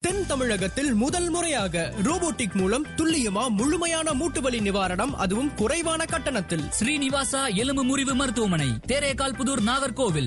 தென் தமிழகத்தில் முதல் முறையாக ரோபோட்டிக் மூலம் துல்லியமா முழுமையான மூட்டுவலி நிவாரணம் அதுவும் குறைவான கட்டணத்தில் ஸ்ரீனிவாசா எலும்பு முறிவு மருத்துவமனை தேரேகால் புதூர் நாகர்கோவில்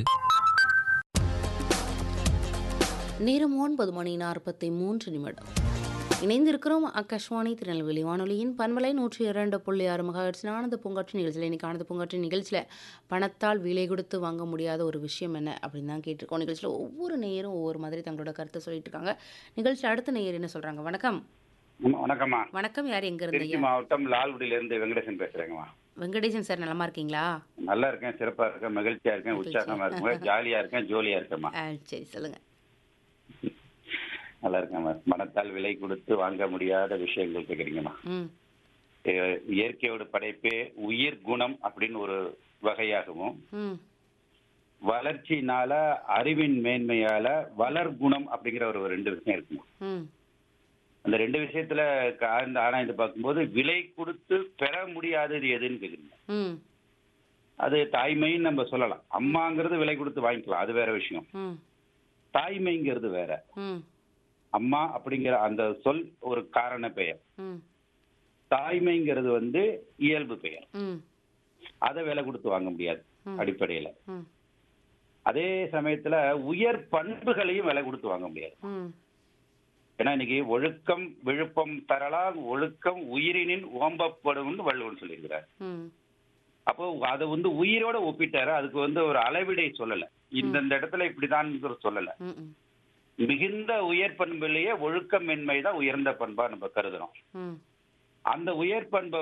நேரம் ஒன்பது மணி நாற்பத்தி மூன்று நிமிடம் இணைந்திருக்கிறோம் ஆகாஷ்வாணி திருநெல்வேலி வானொலியின் பண்பலை நூற்றி இரண்டு புள்ளி ஆறு மகாட்சி ஆனந்த பூங்காற்று நிகழ்ச்சியில் இன்னைக்கு ஆனந்த பூங்காற்று நிகழ்ச்சியில் பணத்தால் விலை கொடுத்து வாங்க முடியாத ஒரு விஷயம் என்ன அப்படின்னு தான் கேட்டிருக்கோம் நிகழ்ச்சியில் ஒவ்வொரு நேயரும் ஒவ்வொரு மாதிரி தங்களோட கருத்தை சொல்லிட்டு இருக்காங்க நிகழ்ச்சி அடுத்த நேயர் என்ன சொல்றாங்க வணக்கம் ஆமா, வணக்கம்மா வணக்கம் யார் எங்க திருச்சி இருந்தீங்க மாவட்டம் லால்குடியில இருந்து வெங்கடேசன் பேசுறேங்கம்மா வெங்கடேசன் சார் நலமா இருக்கீங்களா நல்லா இருக்கேன் சிறப்பா இருக்கேன் மகிழ்ச்சியா இருக்கேன் மகிழ்ச்சி. உற்சாகமா இருக்கேன் ஜாலியா இருக்கேன் ஜோலியா இருக்கேம்மா ஆ, சரி சொல்லுங்க நல்லா இருக்கேம்மா மனத்தால் விலை கொடுத்து வாங்க முடியாத விஷயங்கள் கேக்குறீங்கம்மா ம் இ- இயற்கையோட படைப்பே உயிர் குணம் அப்படின்னு ஒரு வகையாகவும் ம் வளர்ச்சினால அறிவின் மேன்மையால வளர் குணம் அப்படிங்கிற ஒரு ரெண்டு விஷயம் இருக்குமா ம் அந்த ரெண்டு விஷயத்துல ஆழ்ந்து ஆராய்ந்து பார்க்கும்போது விலை கொடுத்து பெற முடியாதது எதுன்னு கேக்குறீங்க ம் அது தாய்மைன்னு நம்ம சொல்லலாம் அம்மாங்கிறது விலை கொடுத்து வாங்கிக்கலாம் அது வேற விஷயம் ம் தாய்மைங்கிறது வேற ம் அம்மா அப்படிங்கிற அந்த சொல் ஒரு காரண பெயர் ம் தாய்மைங்கிறது வந்து இயல்பு பெயர் ம் அதை விலை கொடுத்து வாங்க முடியாது ம். அடிப்படையில ம் அதே சமயத்துல உயர் பண்புகளையும் விலை கொடுத்து வாங்க முடியாது ம் ஏன்னா இன்னைக்கு ஒழுக்கம் விழுப்பம் தரலாம் ஒழுக்கம் உயிரினின் ஓம்பப்படும்னு வள்ளுவன் சொல்லியிருக்கிறார் ம் அப்போ அதை வந்து உயிரோட ஒப்பிட்டாரு அதுக்கு வந்து ஒரு அளவிடை சொல்லல இந்தந்த இடத்துல இப்படிதான் சொல்லல ம் ம் மிகுந்த உயர் பண்பிலேயே ஒழுக்கமின்மை தான் உயர்ந்த பண்பா நம்ம கருதுறோம் ம் அந்த உயர் பண்பை